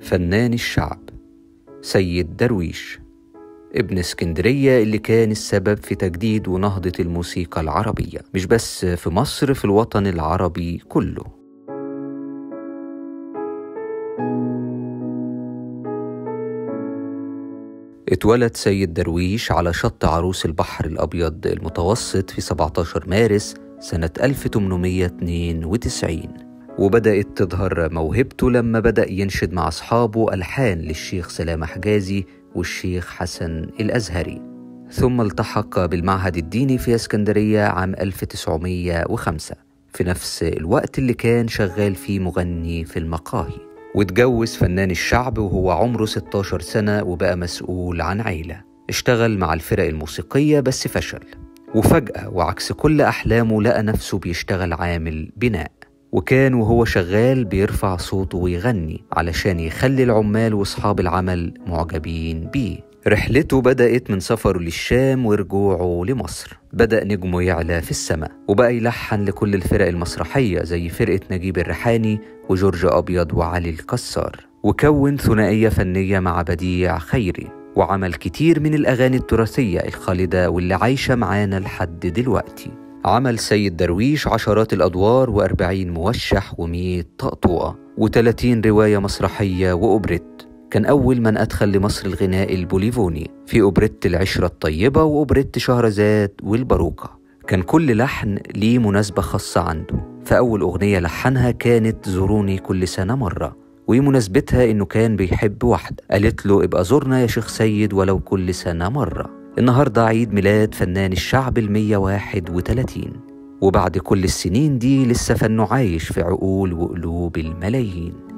فنان الشعب سيد درويش ابن اسكندرية اللي كان السبب في تجديد ونهضة الموسيقى العربية مش بس في مصر في الوطن العربي كله اتولد سيد درويش على شط عروس البحر الأبيض المتوسط في 17 مارس سنة 1892 وبدأت تظهر موهبته لما بدأ ينشد مع أصحابه ألحان للشيخ سلامة حجازي والشيخ حسن الأزهري ثم التحق بالمعهد الديني في اسكندرية عام 1905 في نفس الوقت اللي كان شغال فيه مغني في المقاهي واتجوز فنان الشعب وهو عمره 16 سنة وبقى مسؤول عن عيلة اشتغل مع الفرق الموسيقية بس فشل وفجأة وعكس كل أحلامه لقى نفسه بيشتغل عامل بناء وكان وهو شغال بيرفع صوته ويغني علشان يخلي العمال واصحاب العمل معجبين بيه رحلته بدأت من سفره للشام ورجوعه لمصر بدأ نجمه يعلى في السماء وبقى يلحن لكل الفرق المسرحية زي فرقة نجيب الريحاني وجورج أبيض وعلي الكسار وكون ثنائية فنية مع بديع خيري وعمل كتير من الأغاني التراثية الخالدة واللي عايشة معانا لحد دلوقتي عمل سيد درويش عشرات الأدوار وأربعين موشح ومية طقطوقة وتلاتين رواية مسرحية وأوبريت كان أول من أدخل لمصر الغناء البوليفوني في أوبريت العشرة الطيبة وأوبريت شهرزاد والباروكة كان كل لحن ليه مناسبة خاصة عنده فأول أغنية لحنها كانت زوروني كل سنة مرة ومناسبتها إنه كان بيحب واحدة قالت له ابقى زورنا يا شيخ سيد ولو كل سنة مرة النهاردة عيد ميلاد فنان الشعب المية واحد وتلاتين وبعد كل السنين دي لسه فنه عايش في عقول وقلوب الملايين